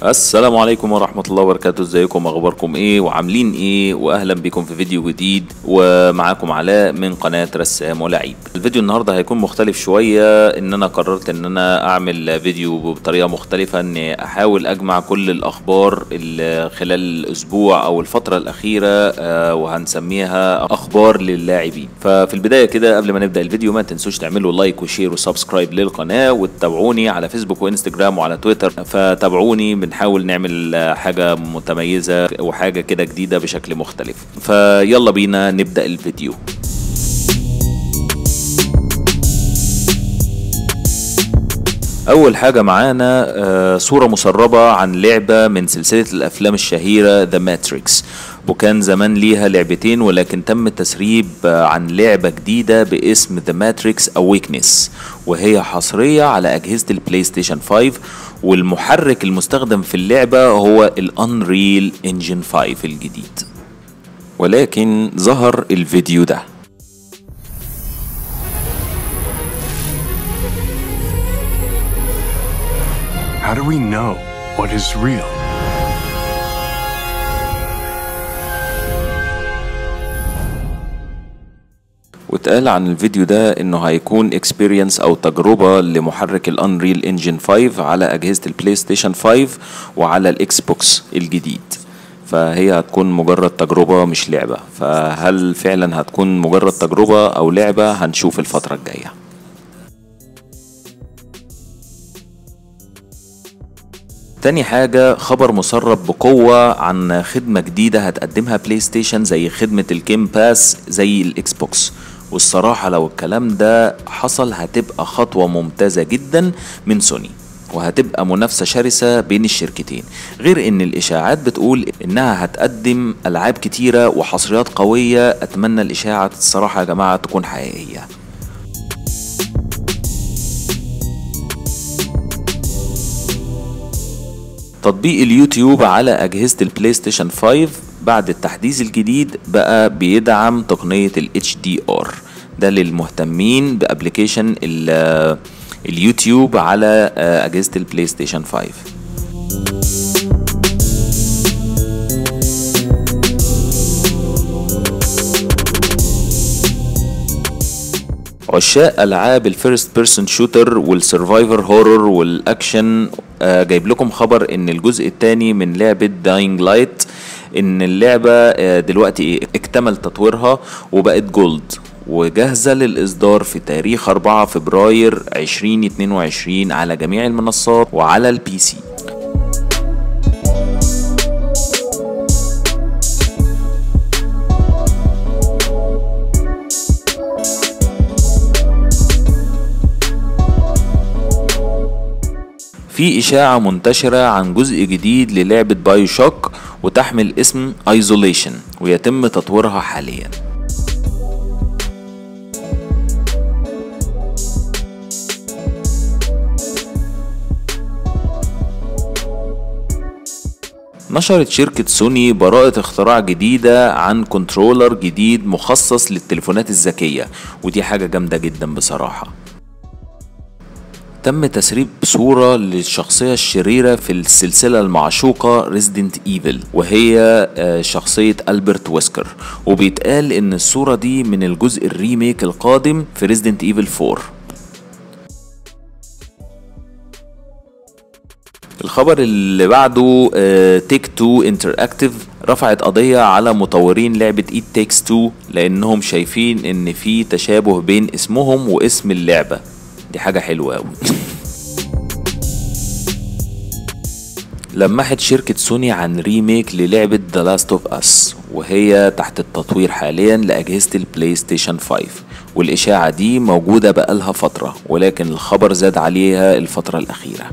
السلام عليكم ورحمة الله وبركاته ازيكم اخباركم ايه وعاملين ايه واهلا بكم في فيديو جديد ومعاكم علاء من قناة رسام ولعيب الفيديو النهاردة هيكون مختلف شوية ان انا قررت ان انا اعمل فيديو بطريقة مختلفة اني احاول اجمع كل الاخبار اللي خلال الاسبوع او الفترة الاخيرة آه، وهنسميها اخبار للاعبين ففي البداية كده قبل ما نبدأ الفيديو ما تنسوش تعملوا لايك وشير وسبسكرايب للقناة وتتابعوني على فيسبوك وانستجرام وعلى تويتر فتابعوني بنحاول نعمل آه، حاجة متميزة وحاجة كده جديدة بشكل مختلف فيلا بينا نبدأ الفيديو أول حاجة معانا آه، صورة مسربة عن لعبة من سلسلة الأفلام الشهيرة ذا ماتريكس وكان زمان ليها لعبتين ولكن تم التسريب آه، عن لعبة جديدة باسم ذا ماتريكس أويكنس وهي حصرية على أجهزة البلاي ستيشن 5 والمحرك المستخدم في اللعبة هو الأنريل انجن 5 الجديد ولكن ظهر الفيديو ده How do we know what is real? واتقال عن الفيديو ده انه هيكون اكسبيرينس او تجربة لمحرك الانريل انجن 5 على اجهزة البلاي ستيشن 5 وعلى الاكس بوكس الجديد فهي هتكون مجرد تجربة مش لعبة فهل فعلا هتكون مجرد تجربة او لعبة هنشوف الفترة الجاية تاني حاجة خبر مسرب بقوة عن خدمة جديدة هتقدمها بلاي ستيشن زي خدمة الجيم باس زي الاكس بوكس والصراحة لو الكلام ده حصل هتبقى خطوة ممتازة جدا من سوني وهتبقى منافسة شرسة بين الشركتين غير ان الاشاعات بتقول انها هتقدم العاب كتيرة وحصريات قوية اتمنى الاشاعة الصراحة يا جماعة تكون حقيقية تطبيق اليوتيوب على أجهزة البلاي ستيشن 5 بعد التحديث الجديد بقى بيدعم تقنية ال HDR ده للمهتمين بأبليكيشن ال- اليوتيوب على آه، أجهزة البلاي ستيشن 5 عشاق العاب الفيرست بيرسون شوتر والسرفايفر هورر والاكشن آه جايب لكم خبر ان الجزء الثاني من لعبه داينج لايت ان اللعبه آه دلوقتي إيه؟ اكتمل تطويرها وبقت جولد وجاهزة للإصدار في تاريخ 4 فبراير 2022 على جميع المنصات وعلى البي سي في إشاعة منتشرة عن جزء جديد للعبة بايو شوك وتحمل اسم ايزوليشن ويتم تطويرها حاليا نشرت شركة سوني براءة اختراع جديدة عن كنترولر جديد مخصص للتليفونات الذكية ودي حاجة جامدة جدا بصراحة تم تسريب صورة للشخصية الشريرة في السلسلة المعشوقة ريزيدنت ايفل وهي آه، شخصية ألبرت ويسكر وبيتقال ان الصورة دي من الجزء الريميك القادم في ريزيدنت ايفل 4 الخبر اللي بعده تيك تو انتراكتيف رفعت قضية على مطورين لعبة ايت تيكس 2 لانهم شايفين ان في تشابه بين اسمهم واسم اللعبة دي حاجة حلوة أوي لمحت شركة سوني عن ريميك للعبة The Last of Us وهي تحت التطوير حاليا لأجهزة البلاي ستيشن 5 والإشاعة دي موجودة بقالها فترة ولكن الخبر زاد عليها الفترة الأخيرة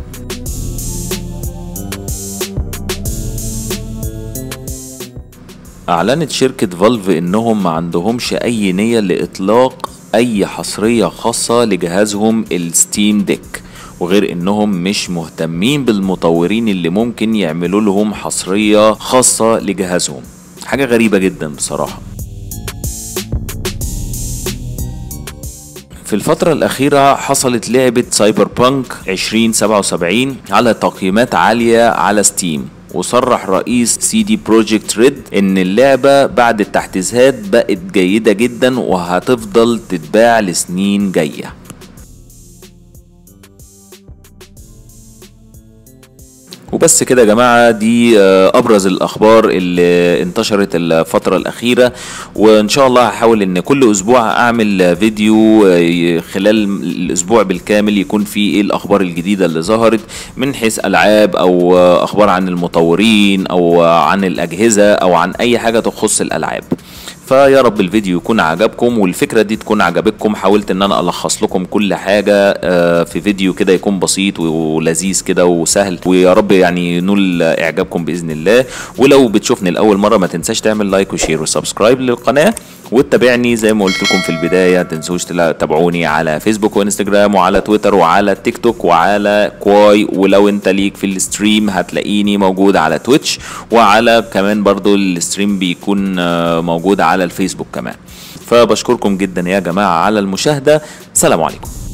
أعلنت شركة فالف إنهم ما عندهمش أي نية لإطلاق أي حصرية خاصة لجهازهم الستيم ديك وغير إنهم مش مهتمين بالمطورين اللي ممكن يعملوا لهم حصرية خاصة لجهازهم حاجة غريبة جدا بصراحة في الفترة الأخيرة حصلت لعبة سايبر بانك 2077 على تقييمات عالية على ستيم وصرح رئيس سي دي بروجكت ريد ان اللعبة بعد التحديثات بقت جيدة جدا وهتفضل تتباع لسنين جاية وبس كده يا جماعة دي أبرز الأخبار اللي انتشرت الفترة الأخيرة وإن شاء الله هحاول إن كل أسبوع أعمل فيديو خلال الأسبوع بالكامل يكون فيه إيه الأخبار الجديدة اللي ظهرت من حيث ألعاب أو أخبار عن المطورين أو عن الأجهزة أو عن أي حاجة تخص الألعاب فيا رب الفيديو يكون عجبكم والفكره دي تكون عجبتكم حاولت ان انا الخص لكم كل حاجه في فيديو كده يكون بسيط ولذيذ كده وسهل ويا رب يعني ينول اعجابكم باذن الله ولو بتشوفني لاول مره ما تنساش تعمل لايك وشير وسبسكرايب للقناه وتتابعني زي ما قلت لكم في البدايه تنسوش تتابعوني على فيسبوك وانستجرام وعلى تويتر وعلى تيك توك وعلى كواي ولو انت ليك في الستريم هتلاقيني موجود على تويتش وعلى كمان برضو الستريم بيكون موجود على الفيسبوك كمان فبشكركم جدا يا جماعه على المشاهده سلام عليكم